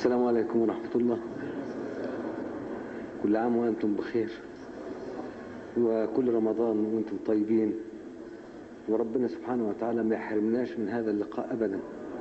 السلام عليكم ورحمة الله كل عام وأنتم بخير وكل رمضان وأنتم طيبين وربنا سبحانه وتعالى ما يحرمناش من هذا اللقاء أبدا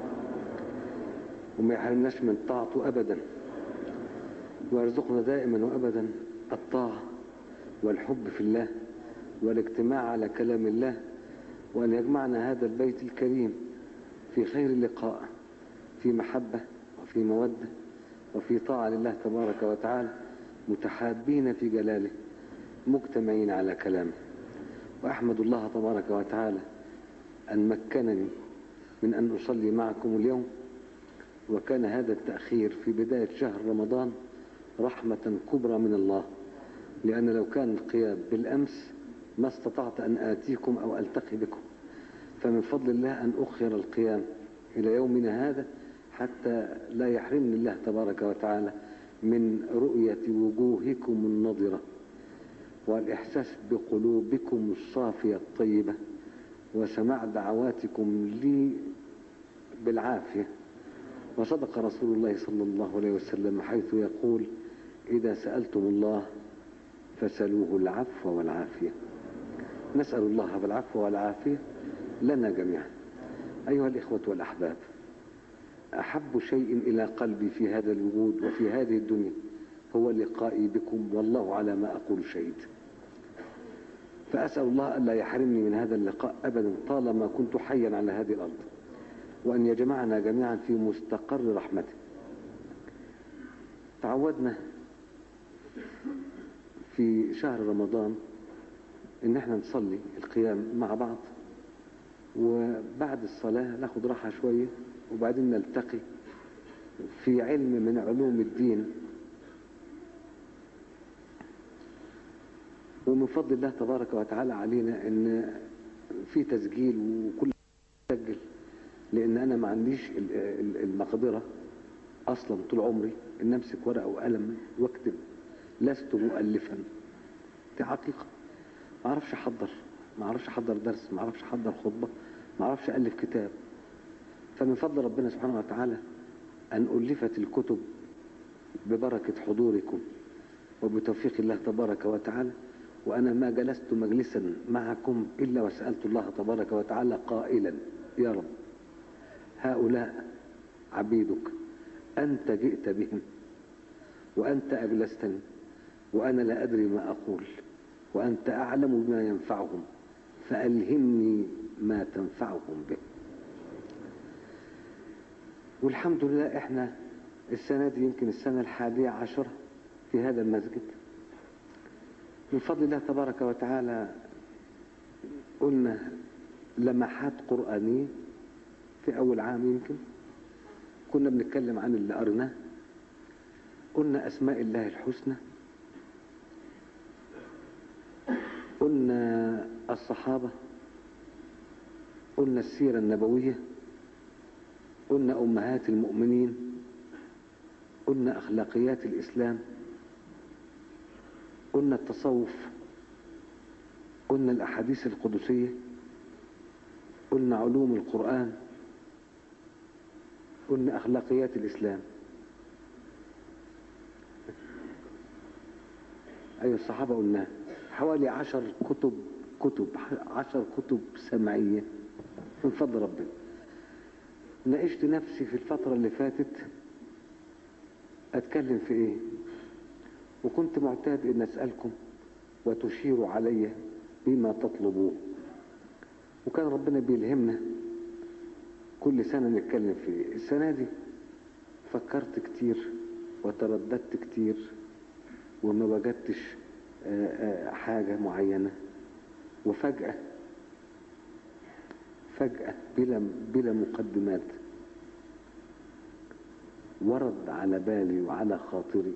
وما يحرمناش من طاعته أبدا ويرزقنا دائما وأبدا الطاعة والحب في الله والاجتماع على كلام الله وأن يجمعنا هذا البيت الكريم في خير اللقاء في محبة وفي مودة وفي طاعة لله تبارك وتعالى متحابين في جلاله مجتمعين على كلامه وأحمد الله تبارك وتعالى أن مكنني من أن أصلي معكم اليوم وكان هذا التأخير في بداية شهر رمضان رحمة كبرى من الله لأن لو كان القيام بالأمس ما استطعت أن آتيكم أو ألتقي بكم فمن فضل الله أن أخر القيام إلى يومنا هذا حتى لا يحرمني الله تبارك وتعالى من رؤية وجوهكم النضرة والإحساس بقلوبكم الصافية الطيبة وسماع دعواتكم لي بالعافية وصدق رسول الله صلى الله عليه وسلم حيث يقول إذا سألتم الله فسلوه العفو والعافية نسأل الله بالعفو والعافية لنا جميعا أيها الإخوة والأحباب أحب شيء إلى قلبي في هذا الوجود وفي هذه الدنيا هو لقائي بكم والله على ما أقول شهيد فأسأل الله ألا يحرمني من هذا اللقاء أبدا طالما كنت حيا على هذه الأرض وأن يجمعنا جميعا في مستقر رحمته تعودنا في شهر رمضان ان احنا نصلي القيام مع بعض وبعد الصلاة ناخد راحة شوية وبعدين نلتقي في علم من علوم الدين ومن فضل الله تبارك وتعالى علينا ان في تسجيل وكل سجل لان انا ما عنديش المقدرة اصلا طول عمري ان امسك ورقة وقلم واكتب لست مؤلفا دي حقيقة ما اعرفش احضر ما اعرفش احضر درس ما اعرفش احضر خطبة ما اعرفش الف كتاب فمن فضل ربنا سبحانه وتعالى ان الفت الكتب ببركة حضوركم وبتوفيق الله تبارك وتعالى وانا ما جلست مجلسا معكم الا وسألت الله تبارك وتعالى قائلا يا رب هؤلاء عبيدك انت جئت بهم وانت اجلستني وانا لا ادري ما اقول وأنت أعلم بما ينفعهم فألهمني ما تنفعهم به والحمد لله احنا السنة دي يمكن السنة الحادية عشر في هذا المسجد من فضل الله تبارك وتعالى قلنا لمحات قرآنية في أول عام يمكن كنا بنتكلم عن اللي قرناه قلنا أسماء الله الحسنى قلنا الصحابة قلنا السيرة النبوية قلنا أمهات المؤمنين قلنا أخلاقيات الإسلام قلنا التصوف قلنا الأحاديث القدسية قلنا علوم القرآن قلنا أخلاقيات الإسلام أيها الصحابة قلناها حوالي عشر كتب كتب عشر كتب سمعية من فضل ربنا ناقشت نفسي في الفترة اللي فاتت أتكلم في إيه وكنت معتاد إن أسألكم وتشيروا علي بما تطلبون وكان ربنا بيلهمنا كل سنة نتكلم في إيه السنة دي فكرت كتير وترددت كتير وما وجدتش حاجة معينة وفجأة فجأة بلا, بلا مقدمات ورد على بالي وعلى خاطري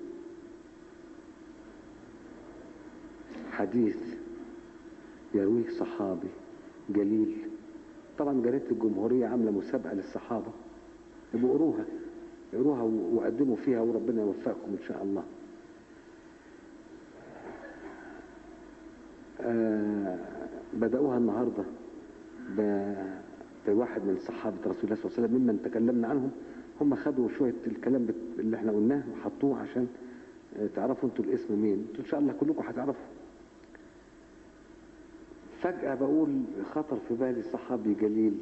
حديث يرويه صحابي جليل طبعا جريدة الجمهورية عاملة مسابقة للصحابة يبقوا قروها اقروها وقدموا فيها وربنا يوفقكم ان شاء الله آه بدأوها النهاردة بواحد من صحابة رسول الله صلى الله عليه وسلم ممن تكلمنا عنهم هم خدوا شوية الكلام بت- اللي احنا قلناه وحطوه عشان آه، تعرفوا انتوا الاسم مين انتوا ان شاء الله كلكم هتعرفوا فجأة بقول خطر في بالي صحابي جليل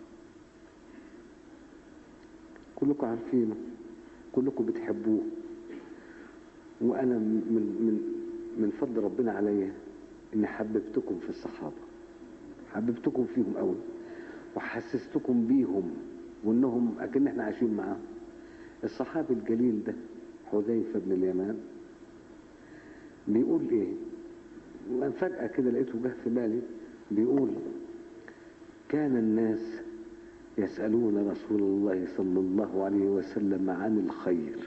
كلكم عارفينه كلكم بتحبوه وانا من من من فضل ربنا عليا اني حببتكم في الصحابه حببتكم فيهم قوي وحسستكم بيهم وانهم اكن احنا عايشين معاهم الصحابي الجليل ده حذيفه بن اليمان بيقول ايه فجاه كده لقيته جه في بالي بيقول كان الناس يسالون رسول الله صلى الله عليه وسلم عن الخير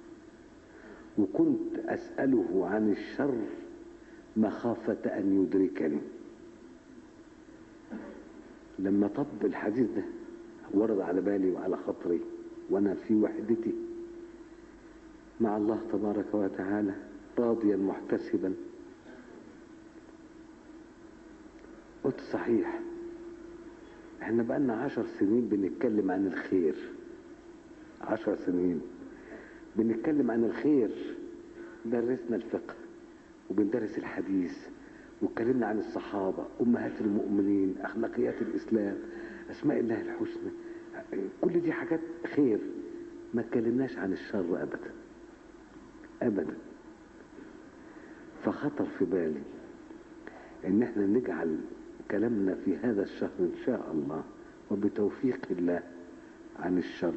وكنت أسأله عن الشر مخافة أن يدركني لما طب الحديث ده ورد على بالي وعلى خاطري وأنا في وحدتي مع الله تبارك وتعالى راضيا محتسبا قلت صحيح احنا بقالنا عشر سنين بنتكلم عن الخير عشر سنين بنتكلم عن الخير درسنا الفقه وبندرس الحديث واتكلمنا عن الصحابة أمهات المؤمنين أخلاقيات الإسلام أسماء الله الحسنى كل دي حاجات خير ما اتكلمناش عن الشر أبدا أبدا فخطر في بالي إن احنا نجعل كلامنا في هذا الشهر إن شاء الله وبتوفيق الله عن الشر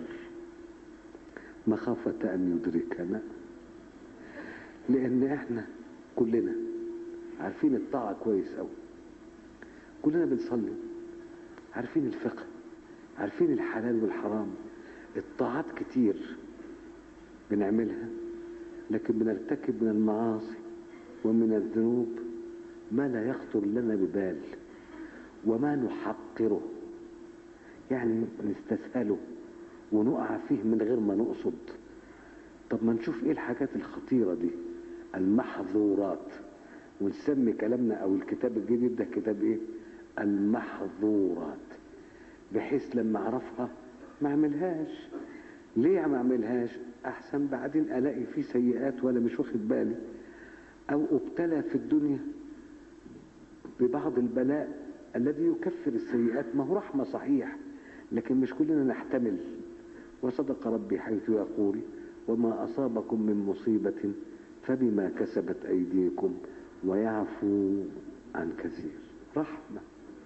مخافة أن يدركنا لأن إحنا كلنا عارفين الطاعة كويس أوي كلنا بنصلي عارفين الفقه عارفين الحلال والحرام الطاعات كتير بنعملها لكن بنرتكب من المعاصي ومن الذنوب ما لا يخطر لنا ببال وما نحقره يعني نستسهله ونقع فيه من غير ما نقصد طب ما نشوف ايه الحاجات الخطيرة دي المحظورات ونسمي كلامنا او الكتاب الجديد ده كتاب ايه المحظورات بحيث لما اعرفها ما اعملهاش ليه ما اعملهاش احسن بعدين الاقي فيه سيئات ولا مش واخد بالي او ابتلى في الدنيا ببعض البلاء الذي يكفر السيئات ما هو رحمة صحيح لكن مش كلنا نحتمل وصدق ربي حيث يقول وما أصابكم من مصيبة فبما كسبت أيديكم ويعفو عن كثير رحمة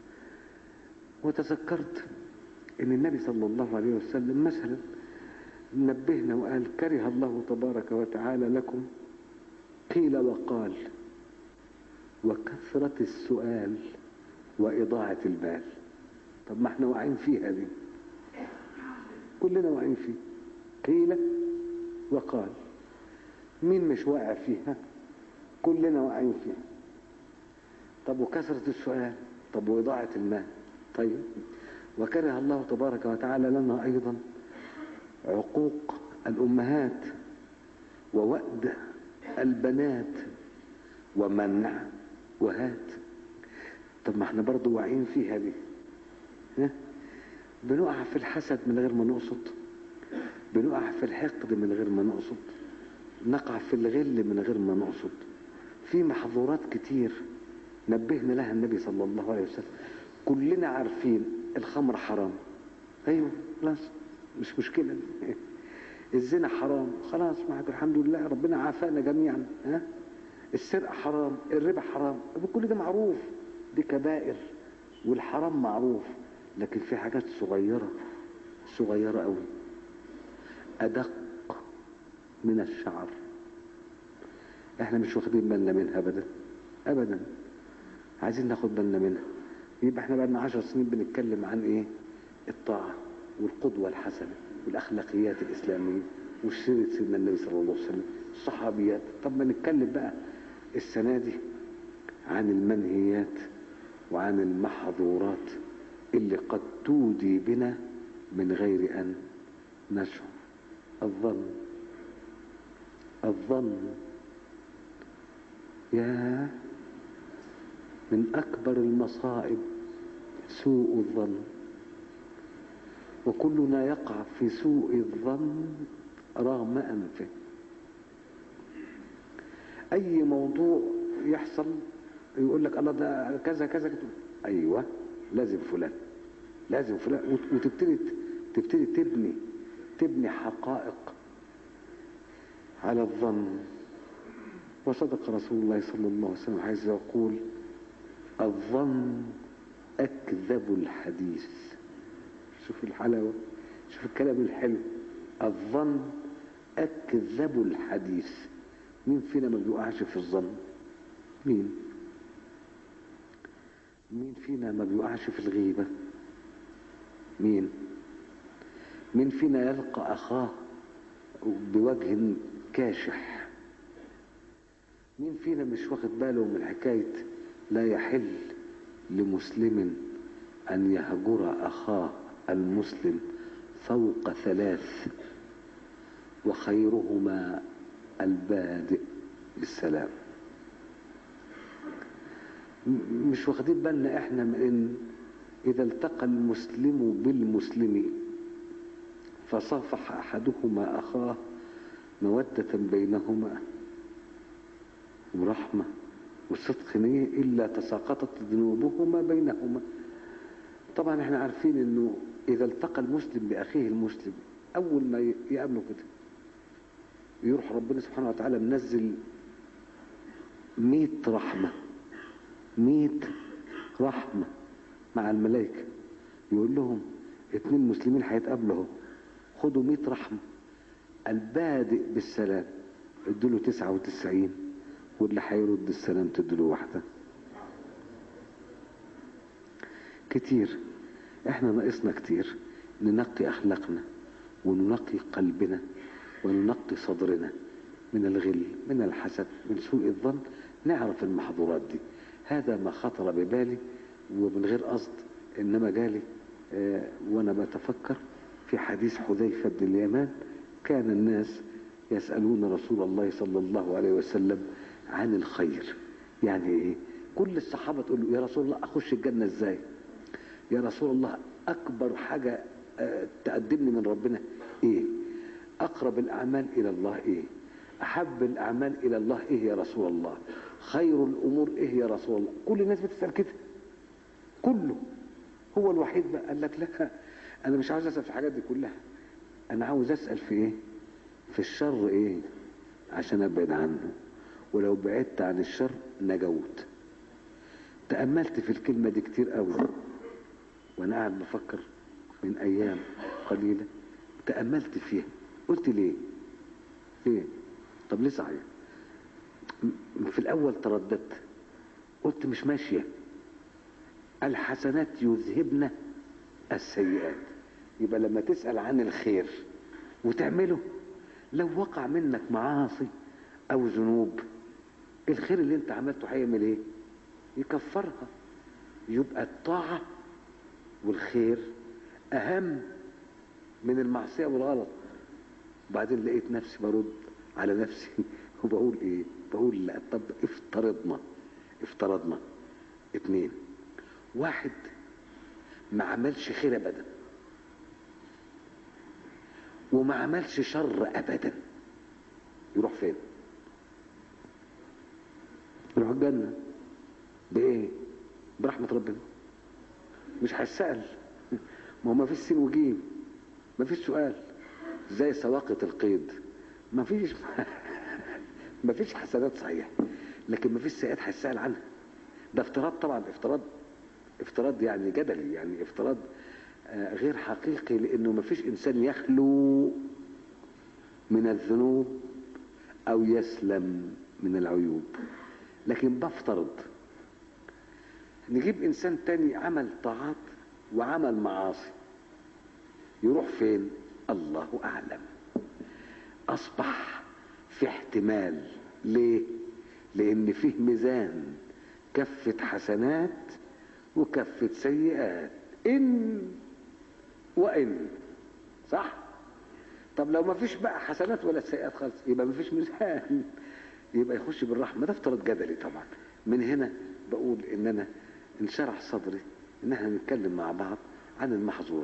وتذكرت ان النبي صلى الله عليه وسلم مثلا نبهنا وقال كره الله تبارك وتعالى لكم قيل وقال وكثرة السؤال وإضاعة المال طب ما احنا واقعين فيها دي كلنا واقعين فيه قيل وقال مين مش واقع فيها كلنا واقعين فيها طب وكثرة السؤال طب وإضاعة المال طيب وكره الله تبارك وتعالى لنا أيضا عقوق الأمهات ووأد البنات ومنع وهات طب ما احنا برضو واعيين فيها دي ها؟ بنقع في الحسد من غير ما نقصد بنقع في الحقد من غير ما نقصد نقع في الغل من غير ما نقصد في محظورات كتير نبهنا لها النبي صلى الله عليه وسلم كلنا عارفين الخمر حرام ايوه خلاص مش مشكلة الزنا حرام خلاص معك الحمد لله ربنا عافانا جميعا ها السرقة حرام الربا حرام كل ده معروف دي كبائر والحرام معروف لكن في حاجات صغيرة صغيرة قوي أدق من الشعر احنا مش واخدين بالنا منها ابدا ابدا عايزين ناخد بالنا منها يبقى احنا بقالنا عشر سنين بنتكلم عن ايه الطاعة والقدوة الحسنة والاخلاقيات الاسلامية وسيرة سيدنا النبي صلى الله عليه وسلم الصحابيات طب ما نتكلم بقى السنة دي عن المنهيات وعن المحظورات اللي قد تودي بنا من غير أن نشعر الظن الظن يا من أكبر المصائب سوء الظن وكلنا يقع في سوء الظن رغم أنفه أي موضوع يحصل يقول لك الله ده كذا كذا كذا أيوة لازم فلان لازم فلان وتبتدي تبتدي تبني تبني حقائق على الظن وصدق رسول الله صلى الله عليه وسلم حيث يقول الظن أكذب الحديث شوف الحلاوة شوف الكلام الحلو الظن أكذب الحديث مين فينا ما بيوقعش في الظن مين مين فينا ما بيوقعش في الغيبة مين مين فينا يلقى أخاه بوجه كاشح مين فينا مش واخد باله من حكاية لا يحل لمسلم أن يهجر أخاه المسلم فوق ثلاث وخيرهما البادئ بالسلام مش واخدين بالنا احنا من ان اذا التقى المسلم بالمسلم فصافح احدهما اخاه مودة بينهما ورحمة وصدق نية إلا تساقطت ذنوبهما بينهما طبعا احنا عارفين انه اذا التقى المسلم باخيه المسلم اول ما يقابله كده يروح ربنا سبحانه وتعالى منزل مئة رحمة مئة رحمة مع الملائكة يقول لهم اتنين مسلمين هيتقابلوا اهو خدوا مئة رحمة البادئ بالسلام ادوا تسعة وتسعين واللي هيرد السلام تدوا واحدة كتير احنا ناقصنا كتير ننقي اخلاقنا وننقي قلبنا وننقي صدرنا من الغل من الحسد من سوء الظن نعرف المحظورات دي هذا ما خطر ببالي ومن غير قصد انما جالي اه وانا بتفكر في حديث حذيفة بن اليمان كان الناس يسألون رسول الله صلى الله عليه وسلم عن الخير يعني ايه كل الصحابة تقول له يا رسول الله اخش الجنة ازاي يا رسول الله اكبر حاجة اه تقدمني من ربنا ايه اقرب الاعمال الى الله ايه احب الاعمال الى الله ايه يا رسول الله خير الامور ايه يا رسول الله كل الناس بتسال كده كله هو الوحيد بقى قال لك لا انا مش عاوز اسال في الحاجات دي كلها انا عاوز اسال في ايه في الشر ايه عشان ابعد عنه ولو بعدت عن الشر نجوت تاملت في الكلمه دي كتير قوي وانا قاعد بفكر من ايام قليله تاملت فيها قلت ليه ليه طب ليه صحيح في الاول ترددت قلت مش ماشيه الحسنات يذهبن السيئات يبقى لما تسال عن الخير وتعمله لو وقع منك معاصي او ذنوب الخير اللي انت عملته هيعمل ايه يكفرها يبقى الطاعه والخير اهم من المعصيه والغلط وبعدين لقيت نفسي برد على نفسي وبقول ايه بقول لا طب افترضنا افترضنا اتنين واحد ما عملش خير ابدا وما عملش شر ابدا يروح فين يروح الجنة بايه برحمة ربنا مش هيسأل ما هو ما فيش سين وجيم ما فيش سؤال زي سواقة القيد ما فيش ما فيش حسنات صحيح لكن ما فيش سيئات هيسأل عنها ده افتراض طبعا افتراض افتراض يعني جدلي يعني افتراض آه غير حقيقي لانه ما فيش انسان يخلو من الذنوب او يسلم من العيوب لكن بفترض نجيب انسان تاني عمل طاعات وعمل معاصي يروح فين الله اعلم اصبح في احتمال ليه لان فيه ميزان كفة حسنات وكفة سيئات ان وان صح طب لو ما فيش بقى حسنات ولا سيئات خالص يبقى ما فيش ميزان يبقى يخش بالرحمة ده افترض جدلي طبعا من هنا بقول ان انا انشرح صدري ان احنا نتكلم مع بعض عن المحظورات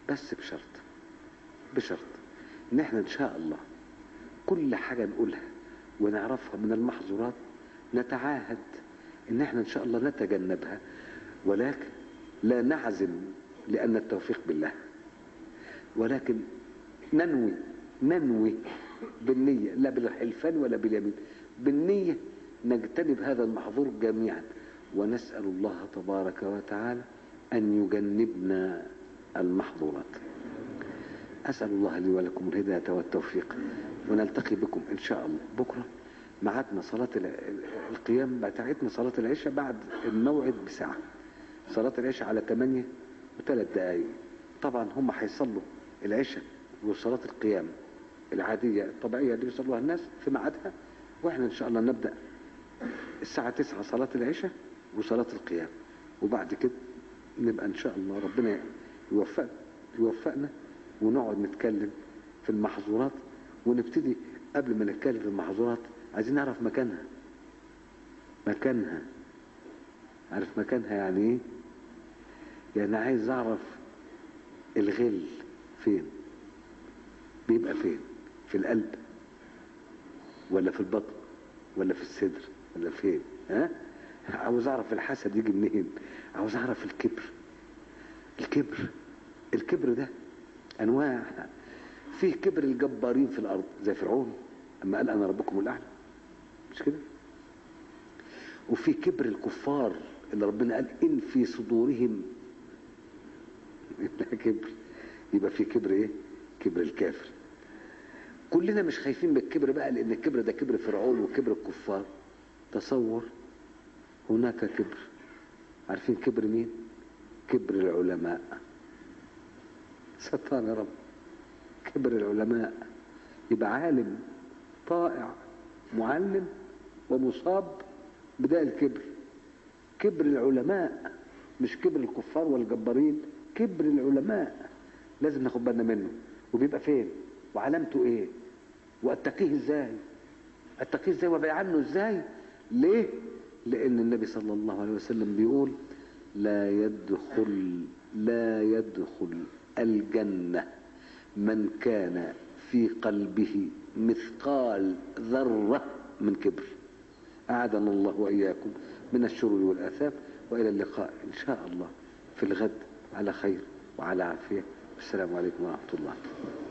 بس بشرط بشرط ان احنا ان شاء الله كل حاجة نقولها ونعرفها من المحظورات نتعاهد ان احنا ان شاء الله نتجنبها ولكن لا نعزم لان التوفيق بالله ولكن ننوي ننوي بالنية لا بالحلفان ولا باليمين بالنية نجتنب هذا المحظور جميعا ونسأل الله تبارك وتعالى أن يجنبنا المحظورات أسأل الله لي ولكم الهداية والتوفيق ونلتقي بكم إن شاء الله بكرة ميعادنا صلاة القيام بتاعتنا صلاة العشاء بعد الموعد بساعة صلاة العشاء على 8 وثلاث دقايق طبعا هم هيصلوا العشاء وصلاة القيام العادية الطبيعية اللي بيصلوها الناس في ميعادها واحنا ان شاء الله نبدأ الساعة 9 صلاة العشاء وصلاة القيام وبعد كده نبقى ان شاء الله ربنا يوفق يوفقنا ونقعد نتكلم في المحظورات ونبتدي قبل ما نتكلم في المحظورات عايزين نعرف مكانها مكانها عارف مكانها يعني ايه يعني عايز اعرف الغل فين بيبقى فين في القلب ولا في البطن ولا في الصدر ولا فين ها عاوز اعرف الحسد يجي منين عاوز اعرف الكبر الكبر الكبر ده انواع فيه كبر الجبارين في الارض زي فرعون اما قال انا ربكم الاعلى مش كده وفي كبر الكفار اللي ربنا قال ان في صدورهم ده كبر يبقى في كبر ايه كبر الكافر كلنا مش خايفين من الكبر بقى لان الكبر ده كبر فرعون وكبر الكفار تصور هناك كبر عارفين كبر مين كبر العلماء ستار يا رب كبر العلماء يبقى عالم طائع معلم ومصاب بداية الكبر كبر العلماء مش كبر الكفار والجبارين كبر العلماء لازم ناخد بالنا منه وبيبقى فين وعلامته ايه واتقيه ازاي اتقيه ازاي وابعد عنه ازاي ليه لان النبي صلى الله عليه وسلم بيقول لا يدخل لا يدخل الجنة من كان في قلبه مثقال ذرة من كبر أعاذنا الله وإياكم من الشرور والآثام وإلى اللقاء إن شاء الله في الغد على خير وعلى عافية والسلام عليكم ورحمة الله